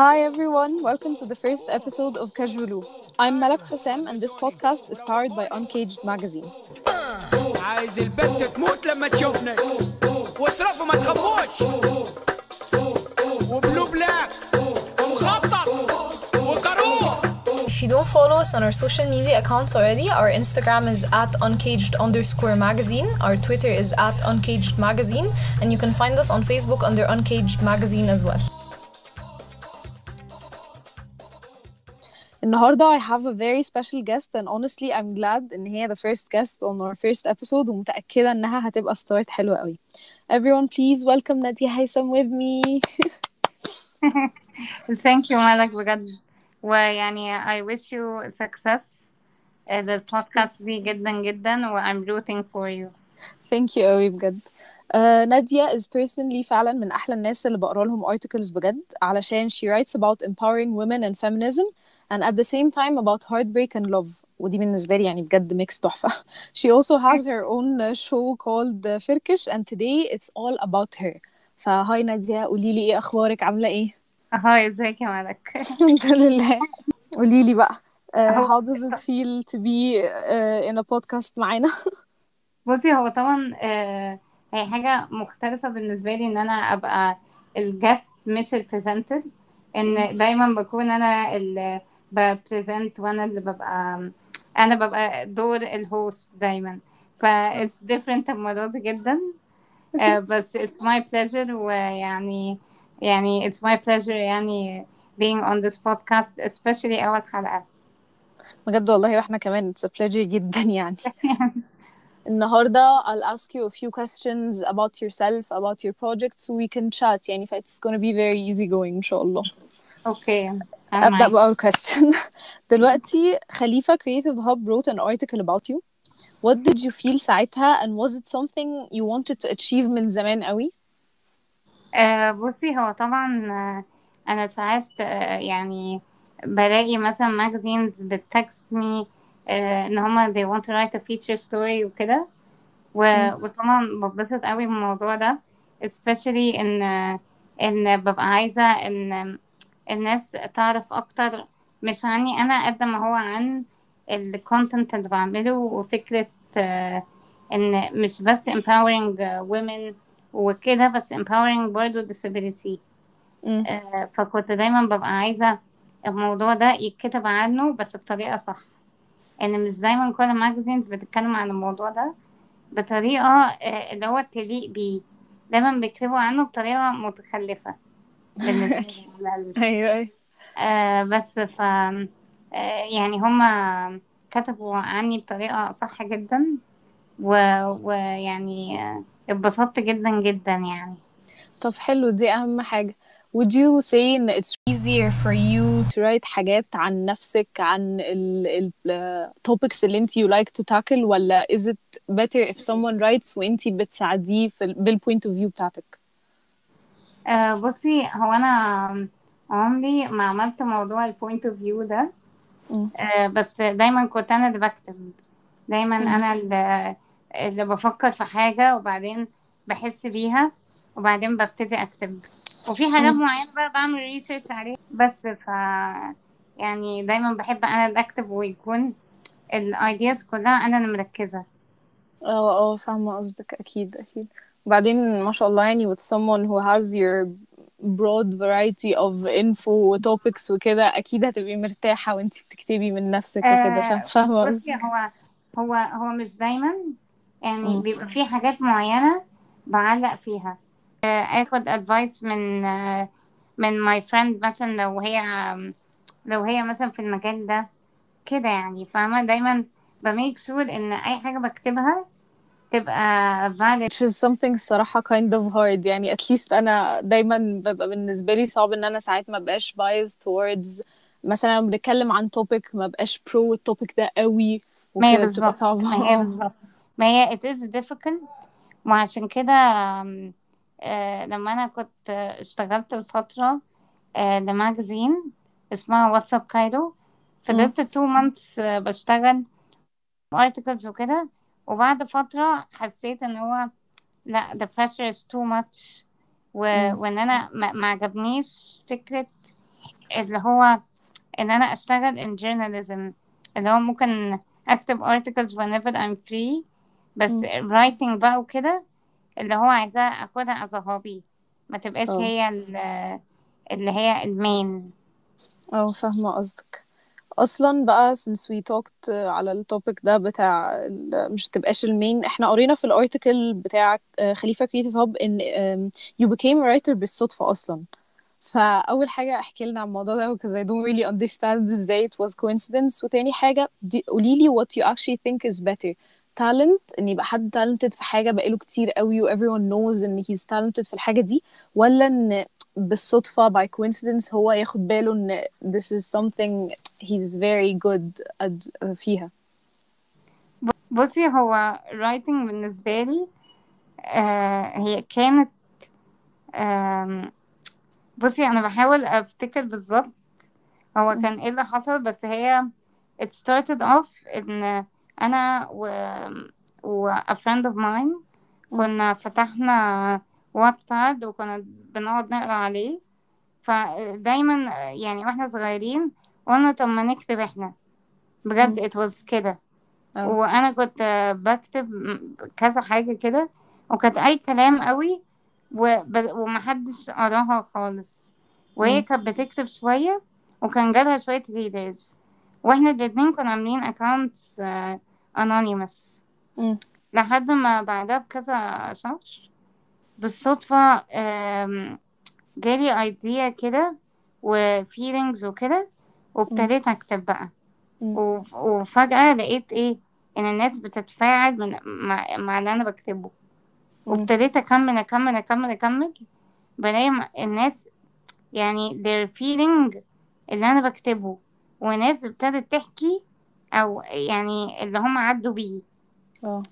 Hi everyone, welcome to the first episode of Kajulu. I'm Malak Hussam and this podcast is powered by Uncaged Magazine. عايز البنت تموت لما تشوفنا واصرفوا ما تخافوش وبلو بلاك ومخطط وكروه If you don't follow us on our social media accounts already, our Instagram is at uncaged underscore magazine, our Twitter is at uncaged magazine, and you can find us on Facebook under uncaged magazine as well. النهارده I have a very special guest and honestly I'm glad ان هي the first guest on our first episode ومتأكدة انها هتبقى start حلوة قوي. Everyone please welcome Nadia Haitham with me. Thank you مالك بجد ويعني I wish you success uh, البودكاست دي جدا جدا و I'm rooting for you Thank you قوي بجد. Uh, نادية is personally فعلا من أحلى الناس اللي بقرا لهم articles بجد علشان she writes about empowering women and feminism and at the same time about heartbreak and love ودي بالنسبة لي يعني بجد ميكس تحفة. She also has her own uh, show called uh, فركش and today it's all about her. فهاي نادية قولي لي ايه أخبارك عاملة ايه؟ هاي ازيك يا مالك الحمد لله. قولي لي بقى uh, أهو. how does it feel to be uh, in a podcast معانا؟ بصي هو طبعا آه، هي حاجة مختلفة بالنسبة لي ان انا ابقى الجست مش البريزنتر ان دايما بكون انا اللي ببريزنت وانا اللي ببقى انا ببقى دور الهوست دايما ف it's different المرة دي جدا آه، بس it's my pleasure ويعني يعني it's my pleasure يعني being on this podcast especially أول حلقة بجد والله واحنا كمان it's a pleasure جدا يعني النهاردة I'll ask you a few questions about yourself about your project so we can chat يعني ف it's gonna be very easy going إن شاء الله اوكي أنا أبدأ معاك. بأول question دلوقتي خليفة Creative Hub wrote an article about you what did you feel ساعتها and was it something you wanted to achieve من زمان قوي آه بصي هو طبعا آه، انا ساعات آه يعني بلاقي مثلا ماجازينز بتكستني آه ان هما they want to write a feature story وكده و- وطبعا ببسط قوي من الموضوع ده especially ان آه، ان ببقى عايزة ان الناس تعرف اكتر مش عني انا قد ما هو عن الكونتنت اللي بعمله وفكرة آه، ان مش بس empowering آه، women وكده بس empowering برضه disability مم. آه، فكنت دايما ببقى عايزة الموضوع ده يتكتب عنه بس بطريقة صح ان مش دايما كل الماجازينز بتتكلم عن الموضوع ده بطريقة آه، اللي هو تليق بيه دايما بيكتبوا عنه بطريقة متخلفة بالنسبة لي على الأقل. أيوه أيوه آه بس ف آه يعني هما كتبوا عني بطريقة صح جدا و- ويعني آه، اتبسطت جدا جدا يعني طب حلو دي أهم حاجة would you say إن it's easier for you to write حاجات عن نفسك عن ال ال uh, topics اللي انتي you like to tackle ولا is it better if someone writes وانتي بتساعديه في ال- بالpoint of view بتاعتك آه بصي هو أنا عمري ما عملت موضوع البوينت اوف فيو ده مم. آه بس دايما كنت أنا اللي بكتب دايما أنا اللي, اللي بفكر في حاجة وبعدين بحس بيها وبعدين ببتدي أكتب وفي حاجات معينة بقى بعمل ريسيرش عليها بس ف يعني دايما بحب أنا اللي أكتب ويكون الايدياز كلها أنا اللي مركزة اه اه فاهمة قصدك أكيد أكيد وبعدين ما شاء الله يعني with someone who has your broad variety of info و topics وكده أكيد هتبقي مرتاحة وانتي بتكتبي من نفسك وكده فا- آه فاهمة بصي قصدك هو هو هو مش دايما يعني مم. بيبقى في حاجات معينة بعلق فيها آه اخد ادفايس من آه من ماي فريند مثلا لو هي لو هي مثلا في المجال ده كده يعني فاهمة دايما بميك شور ان اي حاجة بكتبها تبقى valid which is something الصراحة kind of hard يعني at least أنا دايما ببقى بالنسبة لي صعب إن أنا ساعات ما بقاش biased towards مثلا لما بنتكلم عن topic ما بقاش pro التوبيك ده قوي ما هي وكده بتبقى بالظبط صعبة ما هي اه بالظبط ما هي it is difficult وعشان كده آم، آه لما انا كنت آه، اشتغلت لفترة آه لماجزين اسمها واتساب كايرو مم. فضلت two months آه بشتغل articles وكده وبعد فترة حسيت ان هو لا the pressure is too much و... مم. وان انا ما ما عجبنيش فكرة اللي هو ان انا اشتغل in journalism اللي هو ممكن اكتب articles whenever I'm free بس writing بقى وكده اللي هو عايزاه اخدها as a hobby ما تبقاش اه. هي ال- اللي هي المين اه فاهمة قصدك اصلا بقى since we talked على التوبيك ده بتاع ال- مش تبقاش المين احنا قرينا في الارتكل بتاع آه، خليفة كريتيف هاب ان um, you became a writer بالصدفة اصلا فاول حاجة احكي لنا عن الموضوع ده because I don't really understand ازاي it was coincidence وتاني حاجة دي قوليلي what you actually think is better talent ان يبقى حد talented في حاجة بقاله كتير قوي و everyone knows ان he's talented في الحاجة دي ولا ان بالصدفة by coincidence هو ياخد باله ان this is something he's very good at فيها بصي هو writing بالنسبة لي آه هي كانت آم، بصي أنا بحاول أفتكر بالظبط هو كان إيه اللي حصل بس هي it started off إن أنا و, و a friend of mine كنا فتحنا واتباد وكنا بنقعد نقرا عليه فدايما يعني واحنا صغيرين قلنا طب ما نكتب احنا بجد it was كده اه وانا كنت بكتب م- كذا حاجة كده وكانت اي كلام قوي وب- ومحدش قراها خالص وهي مم. كانت بتكتب شوية وكان جالها شوية readers واحنا الاتنين كنا عاملين accounts آه، anonymous مم. لحد ما بعدها بكذا شهر بالصدفة آم، جالي ايديا كده وفيلينجز وكده وابتديت اكتب بقى مم. وف- وفجأة لقيت ايه ان الناس بتتفاعل من مع, مع اللي انا بكتبه مم. وابتديت اكمل اكمل اكمل اكمل بلاقي م- الناس يعني their feeling اللي انا بكتبه وناس ابتدت تحكي او يعني اللي هم عدوا بيه اه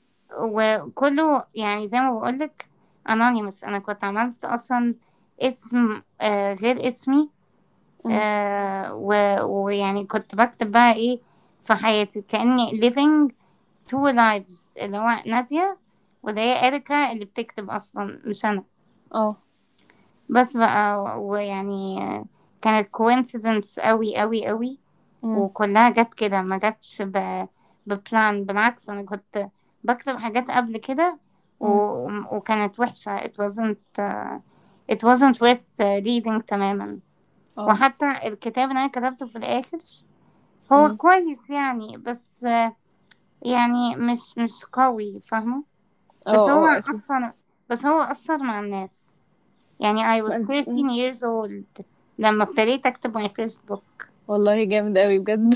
وكله يعني زي ما بقولك anonymous انا كنت عملت اصلا اسم آه غير اسمي مم. آه و- ويعني كنت بكتب بقى ايه في حياتي كأني living two lives اللي هو نادية واللي هي إريكا اللي بتكتب أصلا مش أنا اه بس بقى ويعني آه، كانت coincidence قوي قوي قوي مم. وكلها جت كده ما جاتش ب... ببلان بالعكس أنا كنت بكتب حاجات قبل كده و... مم. وكانت وحشة it wasn't uh, it wasn't worth uh, reading تماما اه وحتى الكتاب اللي أنا كتبته في الآخر هو مم. كويس يعني بس آه، يعني مش مش قوي فاهمة بس اه هو اه اكيد أثر بس هو أثر مع الناس يعني I was مم. 13 years old لما ابتديت أكتب my first book والله جامد قوي بجد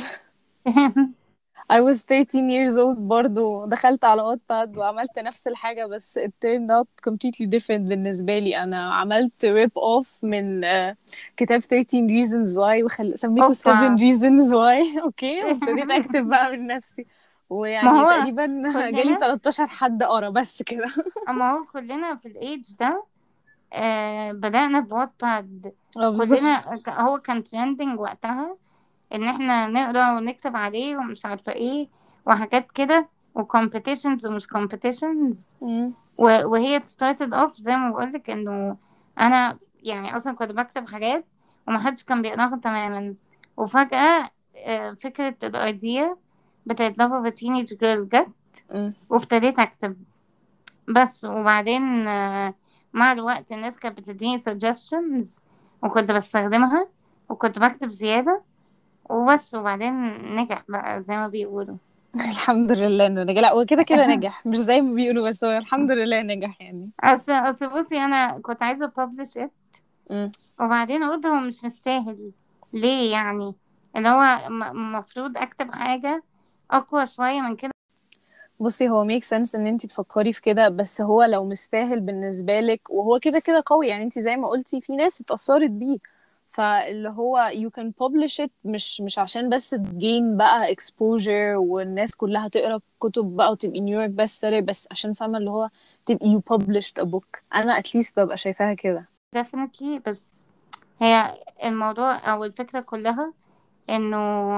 I was 13 years old برضو دخلت على واتباد وعملت نفس الحاجة بس it turned out completely different بالنسبة لي أنا عملت rip off من آه، كتاب 13 reasons why وخل... سميته 7 أوبا reasons why أوكي وابتديت أكتب بقى من نفسي ما ويعني هو تقريبا جالي كلنا 13 حد قرا بس كده أما هو كلنا في الإيج ده آه بدأنا بواتباد اه بالظبط كلنا ك- هو كان ترندنج وقتها ان احنا نقرا ونكتب عليه ومش عارفه ايه وحاجات كده وكومبيتيشنز ومش كومبيتيشنز مم. وهي started off زي ما بقولك انه انا يعني اصلا كنت بكتب حاجات ومحدش كان بيقراها تماما وفجأة آه، فكرة الايديا بتاعت love of a teenage girl جت مم. وابتديت اكتب بس وبعدين آه، مع الوقت الناس كانت بتديني suggestions وكنت بستخدمها وكنت بكتب زيادة وبس وبعدين نجح بقى زي ما بيقولوا الحمد لله انه نجح لا هو كده كده نجح مش زي ما بيقولوا بس هو الحمد لله نجح يعني اصل اصل بصي انا كنت عايزة publish it مم. وبعدين قلت هو مش مستاهل ليه يعني اللي هو المفروض اكتب حاجة اقوى شوية من كده بصي هو ميك سنس ان انتي تفكري في كده بس هو لو مستاهل بالنسبة لك وهو كده كده قوي يعني انتي زي ما قلتي في ناس اتأثرت بيه فاللي هو you can publish it مش مش عشان بس تجين بقى exposure والناس كلها تقرا كتب بقى وتبقي نيويورك بest seller بس عشان فاهمة اللي هو تبقي you published a book انا at least ببقى شايفاها كده definitely بس هي الموضوع او الفكرة كلها انه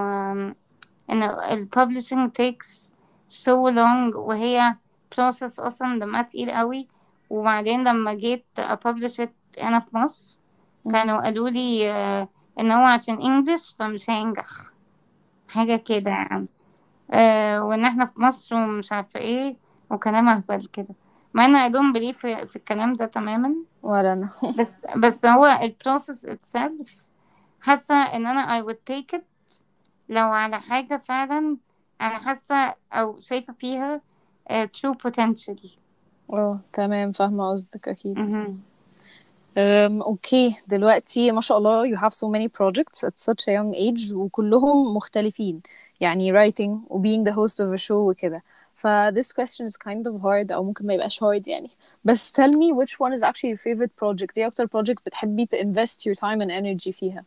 ان ال publishing takes so long وهي process اصلا دمها تقيل قوي وبعدين لما جيت publish it هنا في مصر مم. كانوا قالوا لي آه، ان هو عشان انجلش فمش هينجح حاجة كده يعني آه وان احنا في مصر ومش عارفة ايه وكلام اهبل كده مع ان I don't believe في, في الكلام ده تماما ولا انا بس بس هو البروسيس itself حاسة ان انا I would take it لو على حاجة فعلا انا حاسة او شايفة فيها uh, true potential اه تمام فاهمة قصدك أكيد مهم. أم، أوكي دلوقتي ما شاء الله you have so many projects at such a young age وكلهم مختلفين يعني writing و being the host of a show وكده ف this question is kind of hard أو ممكن ما يبقاش hard يعني بس tell me which one is actually your favorite project ايه أكتر project بتحبي to invest your time and energy فيها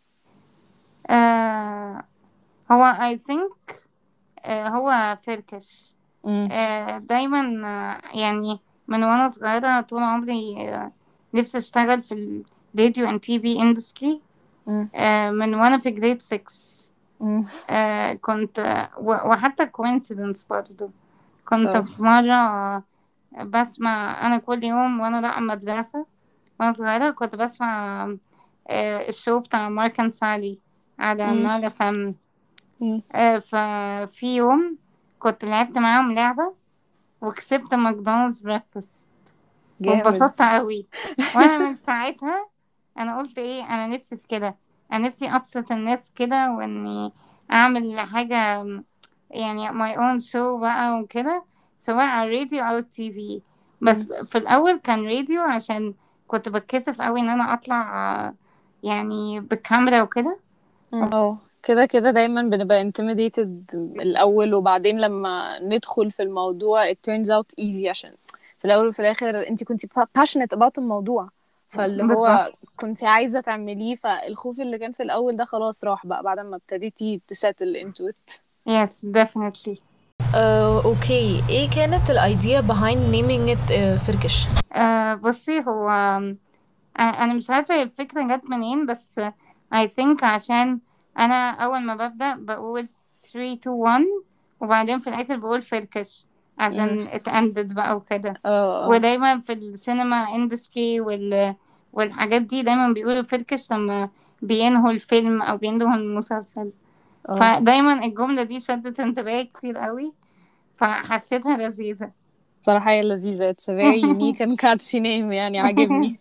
آه هو I think آه هو فركش مم. آه دايما آه يعني من وانا صغيرة طول عمري آه نفسي اشتغل في الراديو and TV industry مم. آه من وانا في grade 6 مم. آه كنت آه و- وحتى coincidence برضه كنت اه في مرة آه بسمع أنا كل يوم وأنا رايحة المدرسة وأنا صغيرة كنت بسمع آه الشو بتاع مارك سالي على مم. نار فم مم. آه ففي يوم كنت لعبت معاهم لعبة وكسبت ماكدونالدز بريكفاست جامد وانبسطت قوي وانا من ساعتها انا قلت ايه انا نفسي في كده انا نفسي ابسط الناس كده واني اعمل حاجة يعني my own show بقى وكده سواء على الراديو او التي في بس مم. في الاول كان راديو عشان كنت بتكسف قوي ان انا اطلع آه، يعني بالكاميرا وكده اه كده كده دايما بنبقى intimidated الأول وبعدين لما ندخل في الموضوع it turns out easy عشان في الأول وفي الآخر انت كنتي pa- passionate about الموضوع فاللي بالظبط هو كنتي عايزة تعمليه فالخوف اللي كان في الأول ده خلاص راح بقى بعد ما ابتديتي تساتل into it yes definitely آه، اوكي ايه كانت الايديا behind naming it آه، فركش آه بصي هو آه، انا مش عارفه الفكره جت منين بس I think عشان انا اول ما ببدا بقول 3 2 1 وبعدين في الاخر بقول فركش مم. عشان اتأندد بقى وكده اه اه ودايما في السينما اندستري وال والحاجات دي دايما بيقولوا فركش لما بينهوا الفيلم او بينهوا المسلسل اه فدايما الجمله دي شدت انتباهي كتير قوي فحسيتها لذيذه صراحة هي لذيذة it's a very unique and catchy name يعني عاجبني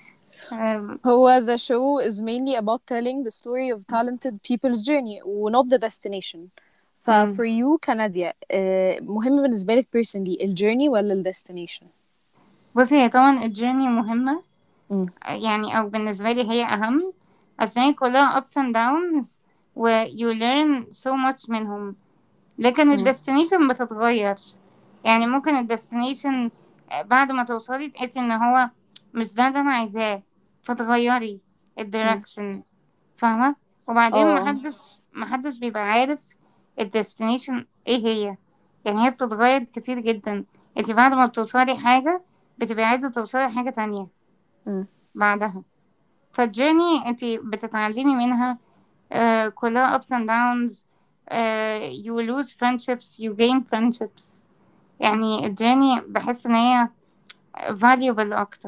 آه، هو the show is mainly about telling the story of talented people's journey و not the destination ف مم. for you كناديا آه، مهم بالنسبة لك personally الجيرني ولا الديستنيشن؟ بصي هي طبعا الجيرني مهمه مم. يعني أو بالنسبة لي هي أهم عشان هي كلها ups and downs و you learn so much منهم لكن مم. ال destination بتتغير يعني ممكن ال destination بعد ما توصلي تحسي إن هو مش ده اللي أنا عايزاه فتغيري ال مم. direction فاهمة وبعدين اه محدش محدش بيبقى عارف ال destination ايه هي يعني هي بتتغير كتير جدا انت بعد ما بتوصلي حاجة بتبقي عايزة توصلي حاجة تانية مم. بعدها فالجيرني انت بتتعلمي منها آه كلها ups and downs آه you lose friendships you gain friendships يعني الجيرني بحس ان هي valuable اكتر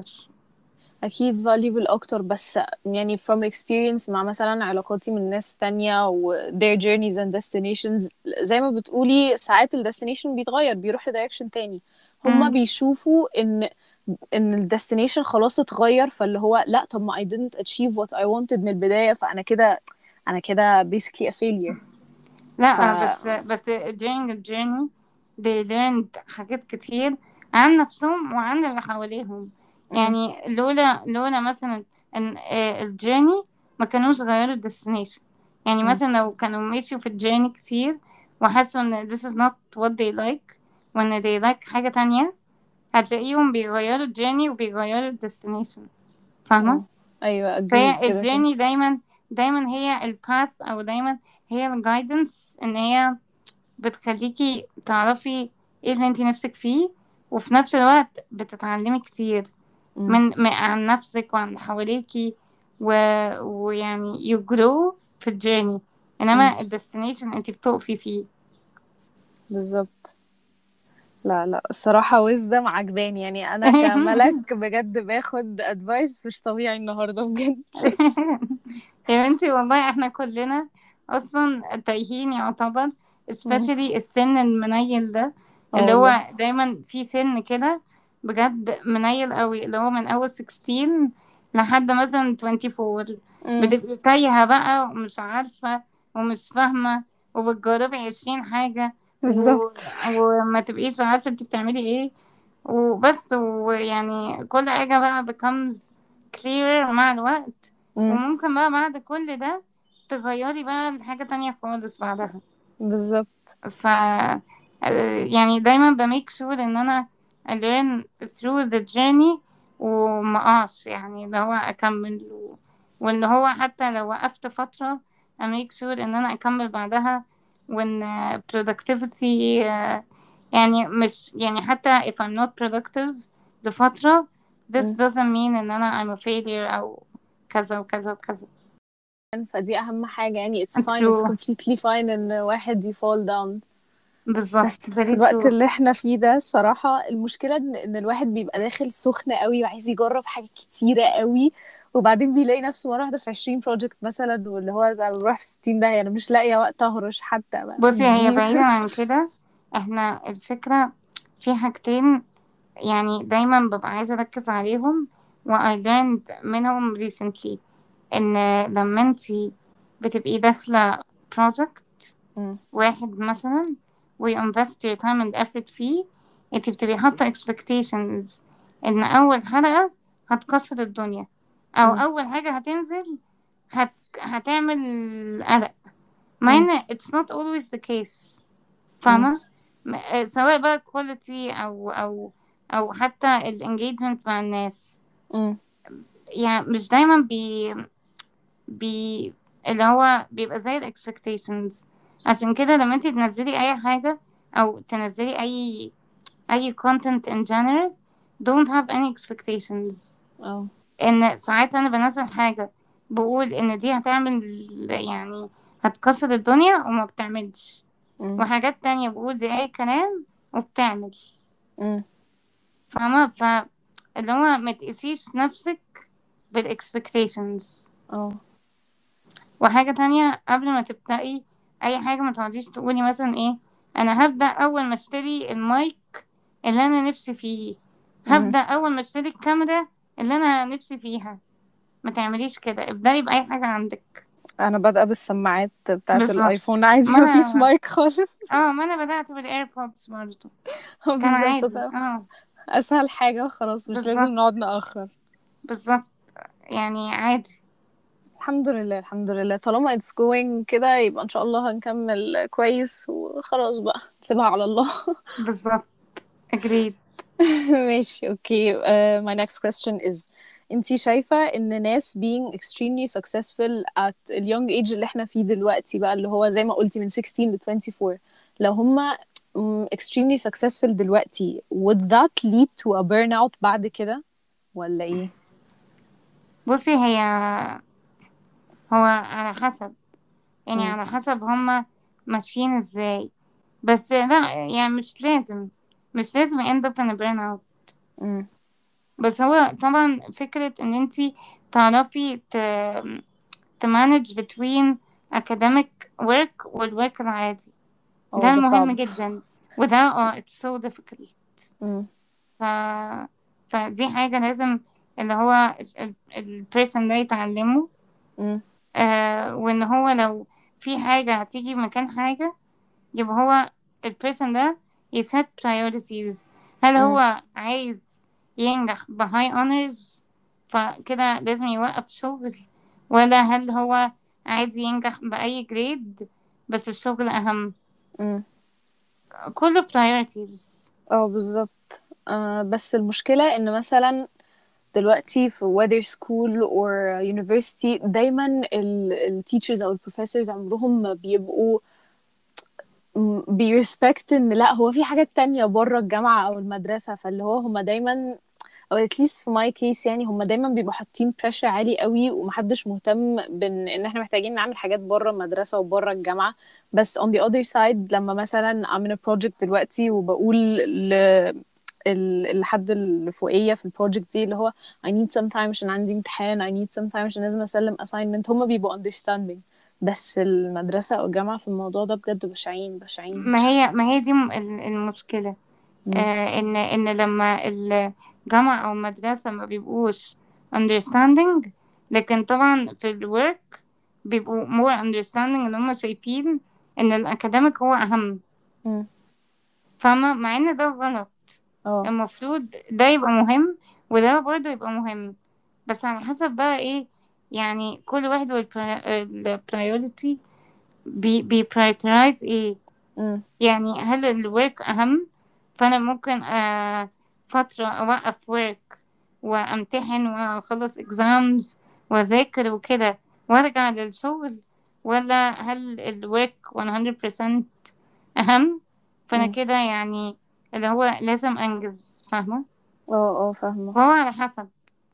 أكيد valuable أكتر بس يعني from experience مع مثلا علاقاتي من ناس تانية و their journeys and destinations زي ما بتقولي ساعات ال destination بيتغير بيروح لدايركشن تاني هما مم. بيشوفوا إن إن ال destination خلاص اتغير فاللي هو لأ طب ما I didn't achieve what I wanted من البداية فأنا كده أنا كده basically a failure ف لا بس بس during the journey they learned حاجات كتير عن نفسهم وعن اللي حواليهم مم. يعني لولا لولا مثلا ان آه، الجيرني ما كانوش غيروا الديستنيشن يعني مم. مثلا لو كانوا مشيوا في الجيرني كتير وحسوا ان this is not what they like وان they like حاجة تانية هتلاقيهم بيغيروا الجيرني وبيغيروا الديستنيشن فاهمة اه أيوة agree فهي كده كده الجيرني دايما دايما هي الباث او دايما هي الجايدنس ان هي بتخليكي تعرفي ايه اللي انتي نفسك فيه وفي نفس الوقت بتتعلمي كتير مم. من, من عن نفسك وعن اللي حواليكي و... ويعني you grow في الجيرني مم. انما الديستنيشن انتي بتقفي فيه بالظبط لا لا الصراحة wisdom عجباني يعني أنا كملك بجد باخد advice مش طبيعي النهاردة بجد يا بنتي والله احنا كلنا اصلا تايهين يعتبر especially السن المنيل ده اه اللي والله هو دايما في سن كده بجد منيل قوي اللي هو من اول 16 لحد مثلا 24 مم. بتبقي تايهة بقى ومش عارفة ومش فاهمة وبتجربي عشرين حاجة و... بالظبط وما تبقيش عارفة انت بتعملي ايه وبس ويعني كل حاجة بقى becomes clearer مع الوقت مم. وممكن بقى بعد كل ده تغيري بقى لحاجة تانية خالص بعدها بالظبط ف يعني دايما بميك sure ان انا learn through the journey وما اقعش يعني اللي هو اكمل و... واللي هو حتى لو وقفت فترة اميك sure ان انا اكمل بعدها وان productivity آه، يعني مش يعني حتى if I'm not productive لفترة this مم. doesn't mean ان انا I'm a failure او كذا وكذا وكذا فدي اهم حاجة يعني it's fine it's true completely fine ان واحد ي fall down بالظبط بس في very الوقت true اللي احنا فيه ده الصراحة المشكلة ان إن الواحد بيبقى داخل سخن قوي وعايز يجرب حاجات كتيرة قوي وبعدين بيلاقي نفسه مرة واحدة في 20 بروجكت مثلا واللي هو ده بروح في 60 ده انا مش لاقية وقت اهرش حتى بقى بصي هي دي بعيدا عن كده احنا الفكرة في حاجتين يعني دايما ببقى عايزة أركز عليهم و I learned منهم recently إن لما انتي بتبقي داخلة project مم. واحد مثلا و you invest your time and effort فيه انتي بتبقي حاطة expectations إن أول حلقة هتكسر الدنيا أو مم. أول حاجة هتنزل هت... هتعمل قلق مع مم. إن it's not always the case مم. فاهمة م- آه، سواء بقى quality أو أو أو حتى ال engagement مع الناس مم. يعني مش دايما بي بي اللي هو بيبقى زي ال expectations عشان كده لما انتي تنزلي أي حاجة أو تنزلي أي أي content in general don't have any expectations اه إن ساعات أنا بنزل حاجة بقول إن دي هتعمل يعني هتكسر الدنيا وما بتعملش مم. وحاجات تانية بقول دي أي كلام وبتعمل مم. فاهمة ف اللي هو ما تقيسيش نفسك بالاكسبكتيشنز اه وحاجة تانية قبل ما تبدأي أي حاجة ما تقعديش تقولي مثلا ايه أنا هبدأ أول ما اشتري المايك اللي أنا نفسي فيه مم. هبدأ أول ما اشتري الكاميرا اللي أنا نفسي فيها ما تعمليش كده ابدأي بأي حاجة عندك انا بادئة بالسماعات بتاعة بالظبط الايفون عادي ما مفيش أنا مايك خالص اه ما أنا بدأت بالإيربودز برضه كان بالظبط عادي ده اه اسهل حاجة وخلاص مش لازم بالظبط نقعد نأخر بالظبط يعني عادي الحمد لله الحمد لله طالما it's going كده يبقى ان شاء الله هنكمل كويس وخلاص بقى نسيبها على الله بالظبط agreed ماشي اوكي uh, my next question is انتي شايفة ان ناس being extremely successful at ال young age اللي احنا فيه دلوقتي بقى اللي هو زي ما قلتي من 16 ل 24 لو هما mm, extremely successful دلوقتي would that lead to a burnout بعد كده ولا ايه؟ بصي هي هو على حسب يعني مم. على حسب هما ماشيين ازاي بس لا يعني مش لازم مش لازم end up in a burnout مم. بس هو طبعا فكرة ان انتي تعرفي ت تمانج between academic work والwork العادي اه ده ده المهم صعب جدا وده اه it's so difficult مم. ف... فدي حاجة لازم اللي هو ال ال- person ده يتعلمه مم. آه وان هو لو في حاجة هتيجي مكان حاجة يبقى هو البيرسون ده يسيت priorities هل مم. هو عايز ينجح بهاي honors فكده لازم يوقف شغل ولا هل هو عايز ينجح بأي جريد بس الشغل أهم مم. كله priorities اه بالظبط آه بس المشكلة ان مثلا دلوقتي في whether school or university دايما ال, ال teachers او ال professors عمرهم ما بيبقوا م- بيرسبكت ان لا هو في حاجات تانية بره الجامعة او المدرسة فاللي هو هما دايما او at least في my case يعني هما دايما بيبقوا حاطين pressure عالي قوي ومحدش مهتم بان ان احنا محتاجين نعمل حاجات بره المدرسة وبره الجامعة بس on the other side لما مثلا I'm in a project دلوقتي وبقول ل ال- الحد اللي فوقيه في البروجكت دي اللي هو I need some time عشان عندي امتحان I need some time عشان لازم اسلم assignment هما بيبقوا understanding بس المدرسة او الجامعة في الموضوع ده بجد بشعين بشعين ما هي ما هي دي م- ال- المشكلة مم. آه ان ان لما الجامعة او المدرسة ما بيبقوش understanding لكن طبعا في الورك بيبقوا more understanding ان هم شايفين ان الاكاديميك هو اهم مم. فاهمة مع ان ده غلط اه المفروض ده يبقى مهم وده برضه يبقى مهم بس على حسب بقى ايه يعني كل واحد والبرايورتي بي بي prioritize ايه مم. يعني هل الورك أهم فأنا ممكن آه فترة أوقف ورك وأمتحن وأخلص exams وأذاكر وكده وأرجع للشغل ولا هل الورك 100% أهم فأنا مم. كده يعني اللي هو لازم أنجز فاهمة اه اه فاهمة وهو على حسب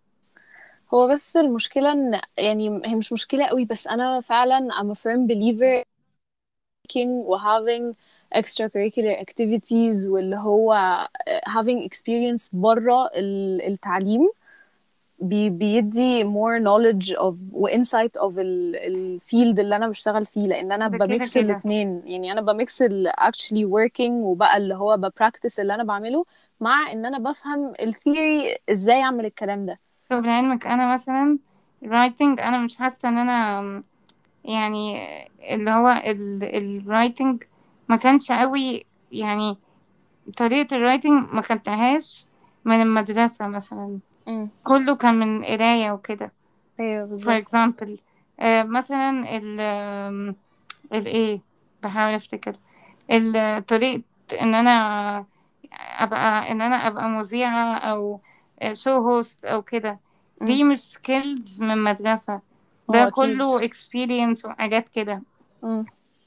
هو بس المشكلة ان يعني هي مش مشكلة قوي بس انا فعلا I'm a firm believer in و having extracurricular activities واللي هو having experience بره ال- التعليم بي بيدي more knowledge of و insight of ال ال field اللي انا بشتغل فيه لان انا ده كده بميكس كده الاتنين يعني انا بميكس ال actually working وبقى اللي هو ببراكتس اللي انا بعمله مع ان انا بفهم الثيوري ازاي اعمل الكلام ده طب لعلمك أنا مثلا writing أنا مش حاسة إن أنا يعني اللي هو ال ال writing ما كانش قوي يعني طريقة الرايتنج ما خدتهاش من المدرسة مثلا امم كله كان من قراية وكده ايوه for بالظبط example آه مثلا ال آم، ال ايه بحاول افتكر ال- طريقة ان انا ابقى ان انا ابقى مذيعة او شو هوست او كده امم دي مش سكيلز من مدرسة هو ده اكيد كله experience وحاجات كده امم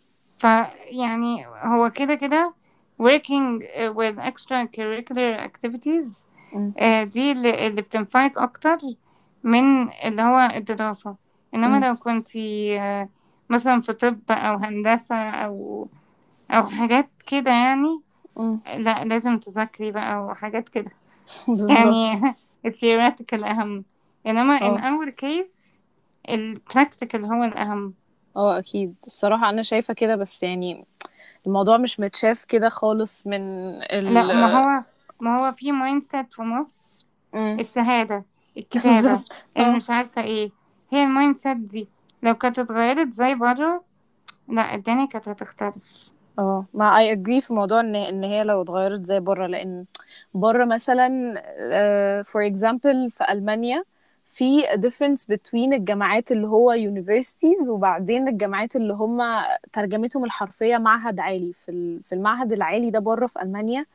فيعني هو كده كده working with extracurricular activities امم آه، دي اللي, اللي بتنفعك أكتر من اللي هو الدراسة إنما امم لو كنتي آه، مثلا في طب أو هندسة أو أو حاجات كده يعني امم لا لازم تذاكري بقى وحاجات كده بالظبط يعني الثيوريتيكال أهم إنما in اه our case البراكتيكال هو الأهم اه اكيد الصراحة انا شايفة كده بس يعني الموضوع مش متشاف كده خالص من ال لا ما هو ما هو في مايند سيت في مصر امم الشهادة الكتابة بالظبط اللي اه مش عارفة ايه هي المايند سيت دي لو كانت اتغيرت زي بره لا الدنيا كانت هتختلف اه ما I agree في موضوع ان ان هي لو اتغيرت زي بره لان بره مثلا آه، for example في ألمانيا في a difference between الجامعات اللي هو universities وبعدين الجامعات اللي هم ترجمتهم الحرفية معهد عالي في ال- في المعهد العالي ده بره في ألمانيا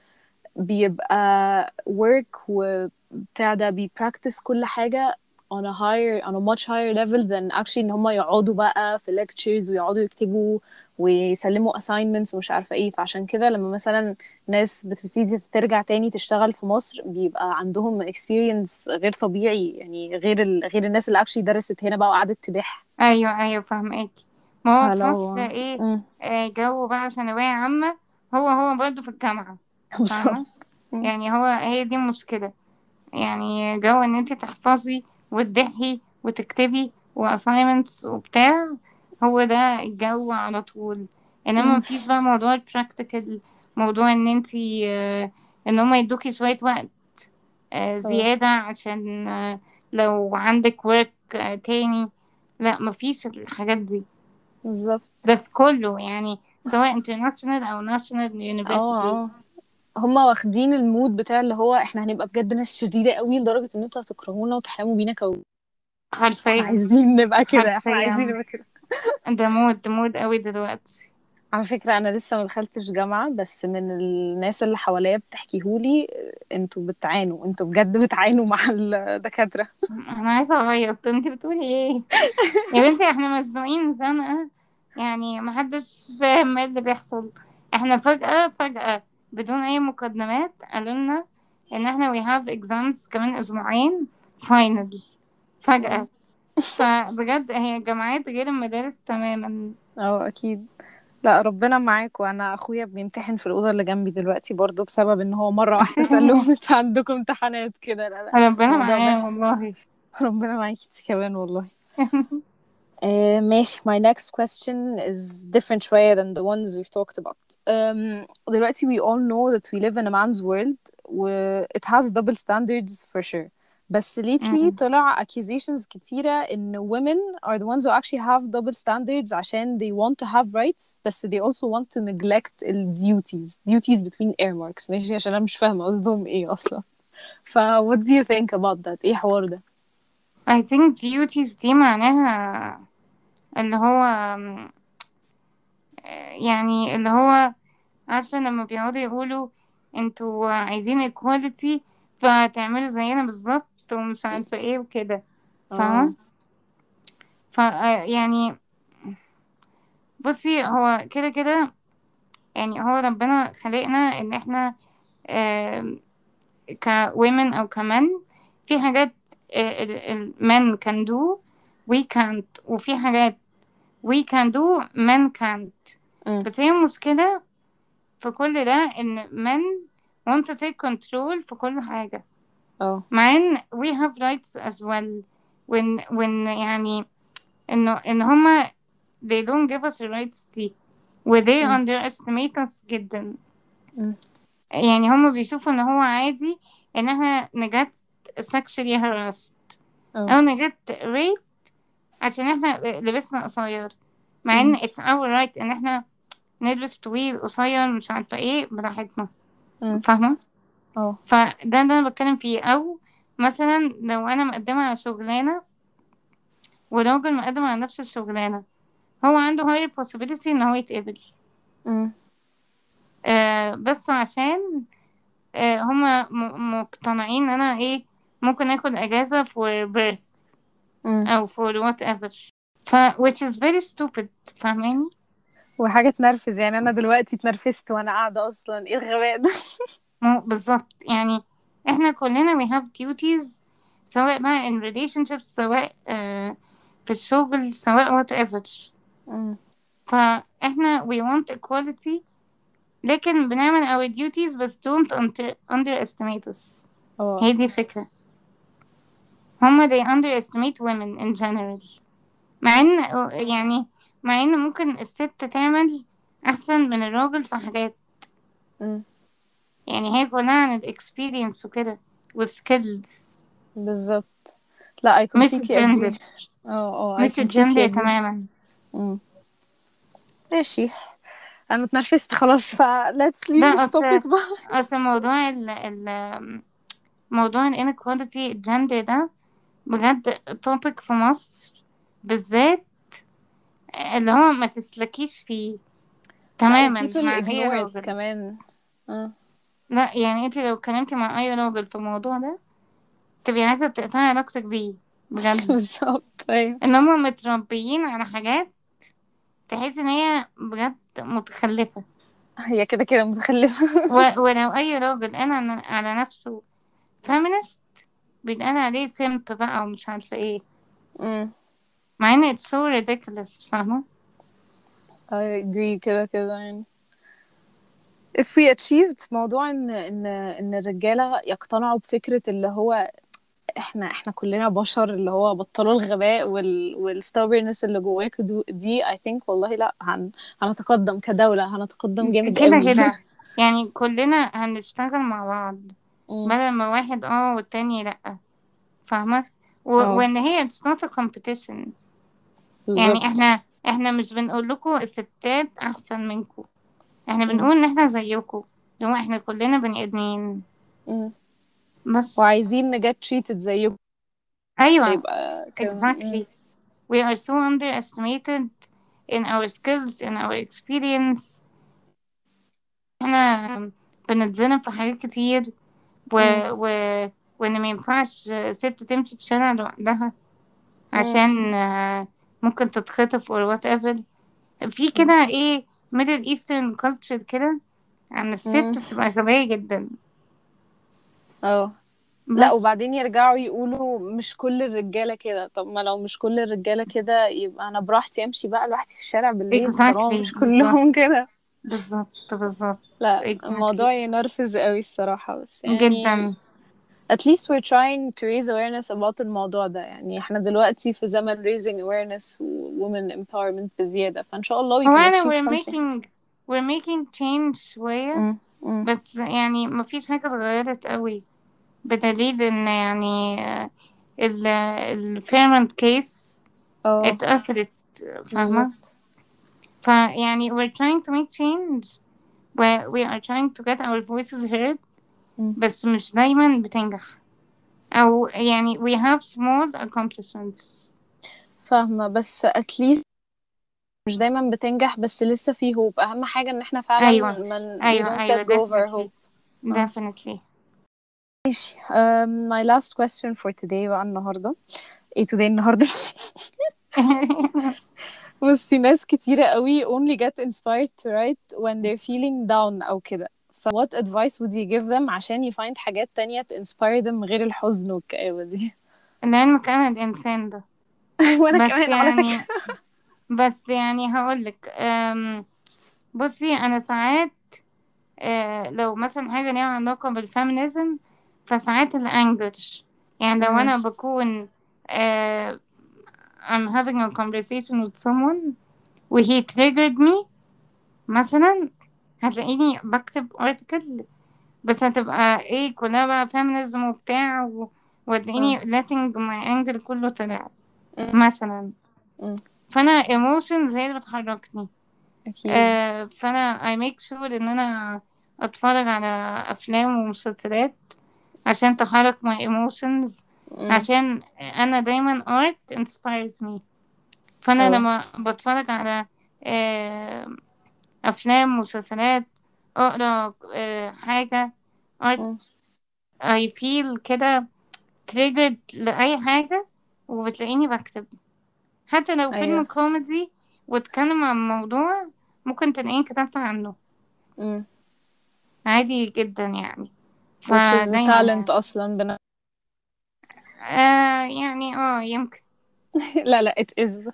بيبقى work وبتاع ده بي practice كل حاجة on a higher on a much higher level than actually ان هم يقعدوا بقى في lectures ويقعدوا يكتبوا ويسلموا assignments ومش عارفة ايه فعشان كده لما مثلا ناس بتبتدي ترجع تاني تشتغل في مصر بيبقى عندهم experience غير طبيعي يعني غير ال... غير الناس اللي actually درست هنا بقى وقعدت تدح ايوه ايوه فاهماكي ما هو في فلو مصر ايه مم. آه، جو بقى ثانوية عامة هو هو برضه في الجامعة فاهمة بالظبط مم. يعني هو هي دي المشكلة يعني جو ان انت تحفظي وتدحي وتكتبي واسايمنتس وبتاع هو ده الجو على طول انما مم. مفيش بقى موضوع البراكتيكال موضوع ان انت آه، ان هما يدوكي شوية وقت آه، اه زيادة عشان آه، لو عندك ورك تاني لا مفيش الحاجات دي بالظبط ده في كله يعني سواء international أو national اه اه universities هما واخدين المود بتاع اللي هو احنا هنبقى بجد ناس شريرة قوي لدرجة ان انتوا هتكرهونا وتحلموا بينا كو احنا حرفيا عايزين نبقى كده احنا عايزين حرفيا نبقى كده ده مود مود قوي دلوقتي على فكرة انا لسه ما دخلتش جامعة بس من الناس اللي حواليا بتحكيهولي انتوا بتعانوا انتوا بجد بتعانوا مع الدكاترة انا عايزة اعيط انت بتقولي ايه يا بنتي احنا مزنوقين زنقة يعني محدش فاهم ايه اللي بيحصل احنا فجأة فجأة بدون اي مقدمات قالوا لنا ان احنا we have exams كمان اسبوعين final فجأة مم. فبجد هي جامعات غير المدارس تماما اه اكيد لا ربنا معاك وانا اخويا بيمتحن في الاوضه اللي جنبي دلوقتي برضو بسبب ان هو مره واحده قال لهم انت عندكم امتحانات كده لا لا ربنا الموضوع معايا بشع والله ربنا معاكي انت كمان والله Uh, ماشي my next question is different شوية than the ones we've talked about um, دلوقتي we all know that we live in a man's world و it has double standards for sure بس lately مم. طلع accusations كتيرة إن women are the ones who actually have double standards عشان they want to have rights بس they also want to neglect ال duties duties between air marks ماشي عشان أنا مش فاهمة قصدهم إيه أصلا ف what do you think about that إيه حوار ده I think duties دي معناها اللي هو آم، يعني اللي هو عارفة لما بيقعدوا يقولوا انتوا عايزين equality فتعملوا زينا بالظبط ومش عارفة ايه وكده فاهمة اه ف يعني بصي هو كده كده يعني هو ربنا خلقنا ان احنا آم، ك women او كمن في حاجات آه، ال ال- men can do we can't وفي حاجات we can do men can't أمم. بس هي المشكلة في كل ده ان men want to take control في كل حاجة اه مع ان we have rights as well when when يعني انه ان هما they don't give us the rights دي و they أمم. underestimate us جدا أمم. يعني هما بيشوفوا ان هو عادي ان احنا نجت sexually harassed اه او نجت rape عشان احنا لبسنا قصير مع ان أمم. it's our right ان احنا نلبس طويل قصير مش عارفة ايه براحتنا أمم. فاهمة اه فده ده انا بتكلم فيه او مثلا لو انا مقدمة على شغلانة وراجل مقدم على نفس الشغلانة هو عنده higher possibility ان هو يتقبل أمم. آه بس عشان آه هما م- مقتنعين ان انا ايه ممكن اخد اجازة for birth أمم. او for whatever ف which is very stupid فاهماني وحاجة تنرفز يعني أنا دلوقتي اتنرفزت وأنا قاعدة أصلا إيه الغباء ده مو بالظبط يعني احنا كلنا we have duties سواء بقى in relationships سواء آه في الشغل سواء whatever أمم. فاحنا we want equality لكن بنعمل our duties بس don't under, underestimate us اه هي دي الفكرة هما they underestimate women in general مع ان يعني مع ان ممكن الست تعمل احسن من الراجل في حاجات أمم. يعني هي كلها عن الاكسبيرينس وكده والسكيلز بالظبط لا I مش completely الجندر agree اه اه I مش completely الجندر agree تماما أمم. ماشي أنا اتنرفزت خلاص ف let's leave لا this اصل topic بقى اصل موضوع ال ال موضوع ال inequality الجندر ده بجد topic في مصر بالذات اللي هو ما تسلكيش فيه لا و تماما people مع اي ignore it راجل كمان اه لا يعني انت لو اتكلمتي مع اي راجل في الموضوع ده تبقي عايزة تقطعي علاقتك بيه بجد بالظبط أيوه ان هما متربيين على حاجات تحس ان هي بجد متخلفة هي كده كده متخلفة و... ولو اي راجل قال عن- على نفسه فيمينست بيتقال عليه سيمب بقى ومش عارفة ايه أمم. مع ان it's so ridiculous فاهمة I agree كده كده يعني if we achieved موضوع ان ان ان الرجاله يقتنعوا بفكره اللي هو احنا احنا كلنا بشر اللي هو بطلوا الغباء وال والستubbornness اللي جواك دو- دي I think والله لا هن هنتقدم كدولة هنتقدم جامد كده قوي كده يعني كلنا هنشتغل مع بعض مم. بدل ما واحد اه والتاني لأ فاهمة و... اه وان هي it's not a competition يعني بالظبط احنا احنا مش بنقول لكم الستات احسن منكم احنا مم. بنقول ان احنا زيكم اللي هو احنا كلنا بني ادمين مم. بس وعايزين نجت treated زيكم ايوه يبقى كده exactly we are so underestimated in our skills in our experience احنا بنتظلم في حاجات كتير و... مم. و... وان ما ينفعش ست تمشي في شارع لوحدها عشان آه، ممكن تتخطف or whatever في كده ايه middle eastern culture كده عن الست مم. بتبقى غبية جدا اه لا بس وبعدين يرجعوا يقولوا مش كل الرجالة كده طب ما لو مش كل الرجالة كده يبقى انا براحتي امشي بقى لوحدي في الشارع بالليل طالما exactly مش بالظبط كلهم كده بالظبط بالظبط لا exactly الموضوع ينرفز قوي الصراحة بس يعني جدا at least we're trying to raise awareness about الموضوع ده يعني احنا دلوقتي في زمن raising awareness و women empowerment بزيادة فإن شاء الله we هو can أنا achieve we're something making we're making change شوية مم. مم. بس يعني مفيش حاجة اتغيرت قوي بدليل إن يعني آه، ال الفيرمنت كيس اه اتقفلت فاهمة بالظبط فيعني we're trying to make change we, we are trying to get our voices heard مم. بس مش دايما بتنجح أو يعني we have small accomplishments فاهمة بس at least مش دايما بتنجح بس لسه في hope أهم حاجة إن احنا فعلا أيوة من we أيوة don't أيوة let go of our definitely hope اه definitely ماشي um, my last question for today بقى النهاردة ايه today النهاردة بصي ناس كتيرة قوي only get inspired to write when they're feeling down أو كده ف what advice would you give them عشان يفايند حاجات تانية to inspire them غير الحزن والكآبة دي لعلمك أنا الإنسان ده وأنا بس كمان على يعني فكرة بس يعني هقولك أم، بصي أنا ساعات أه، لو مثلا حاجة ليها علاقة بالفيمينيزم فساعات الأنجر يعني لو مم. أنا بكون أه، I'm having a conversation with someone و he triggered me مثلا هتلاقيني بكتب article بس هتبقى ايه كلها بقى feminism وبتاع و... وهتلاقيني مم. letting my anger كله طلع مم. مثلا مم. فأنا emotions هي اللي بتحركني أكيد آه فأنا I make sure إن أنا أتفرج على أفلام ومسلسلات عشان تحرك my emotions مم. عشان أنا دايما art inspires me فأنا اه لما بتفرج على آه أفلام مسلسلات أقرأ آه حاجة art مم. I feel كده triggered لأي حاجة وبتلاقيني بكتب حتى لو فيلم أيوه كوميدي واتكلم عن موضوع ممكن تلاقيني كتبت عنه مم. عادي جدا يعني which is the فدايما talent يعني أصلا بنا آه يعني اه يمكن لا لا it is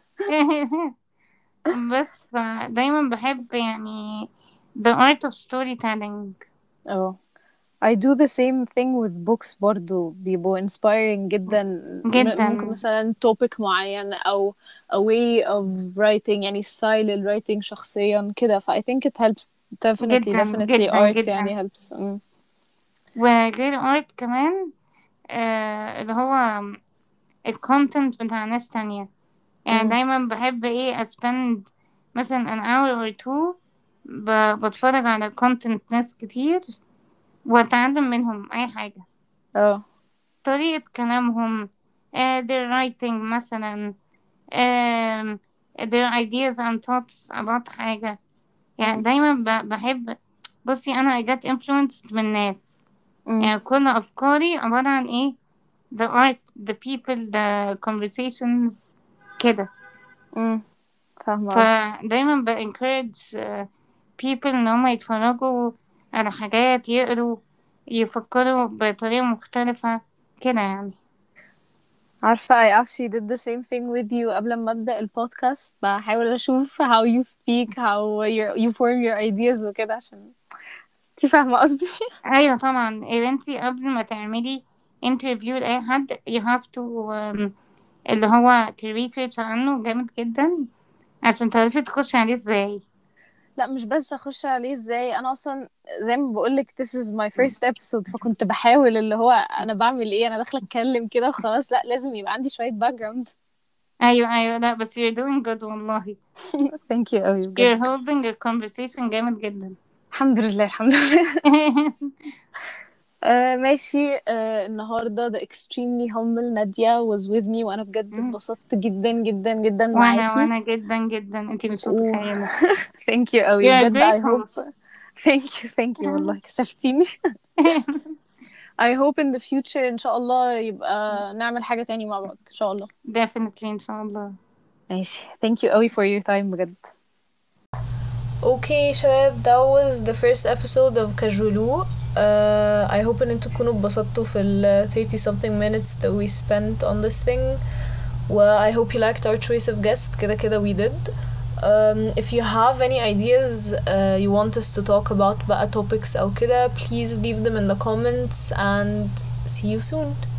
بس فدايما بحب يعني the art of storytelling اه I do the same thing with books برضو بيبقوا inspiring جدا م- ممكن جدا مثلا topic معين أو a way of writing يعني style ال writing شخصيا كده ف I think it helps definitely جدا definitely جدا art يعني جدا helps mm. وغير art كمان آه اللي هو الكونتنت بتاع ناس تانية يعني Mm. دايما بحب ايه spend مثلا an hour or two ب- بتفرج على content ناس كتير واتعلم منهم اي حاجة اه طريقة كلامهم uh, their writing مثلا um, their ideas and thoughts about حاجة يعني Mm. دايما ب- بحب بصي أنا I get influenced من ناس Mm. يعني كل أفكاري عبارة عن إيه the art the people the conversations كده Mm. فاهمة قصدك فدايما ب encourage uh, people إن هما يتفرجوا على حاجات يقروا يفكروا بطريقة مختلفة كده يعني عارفة I actually did the same thing with you قبل ما أبدأ البودكاست بحاول أشوف how you speak how you, you form your ideas وكده عشان انتي فاهمة قصدي ايوه طبعا يا بنتي قبل ما تعملي انترفيو لاي حد you have to um, اللي هو research عنه جامد جدا عشان تعرفي تخشي عليه ازاي لا مش بس اخش عليه ازاي انا اصلا زي ما بقولك this is my first episode فكنت بحاول اللي هو انا بعمل ايه انا داخله اتكلم كده وخلاص لا لازم يبقى عندي شويه باك جراوند ايوه ايوه لا بس you're doing good والله ثانك يو قوي you're بجد holding a conversation جامد جدا الحمد لله الحمد لله آه ماشي آه النهارده the extremely humble نادية was with me وانا بجد اتبسطت جدا جدا جدا وانا معاكي وانا جدا جدا انتي مش و متخيلة thank you قوي you're a بجد I great hope host thank you thank you والله كسفتيني I hope in the future إن شاء الله يبقى نعمل حاجة تاني مع بعض إن شاء الله definitely ان شاء الله ماشي thank you قوي for your time بجد Okay شباب that was the first episode of Kajulu uh, I hope ان انتوا تكونوا اتبسطتوا في ال 30 something minutes that we spent on this thing و I hope you liked our choice of guest كده كده we did um, if you have any ideas uh, you want us to talk about بقى topics أو كده please leave them in the comments and see you soon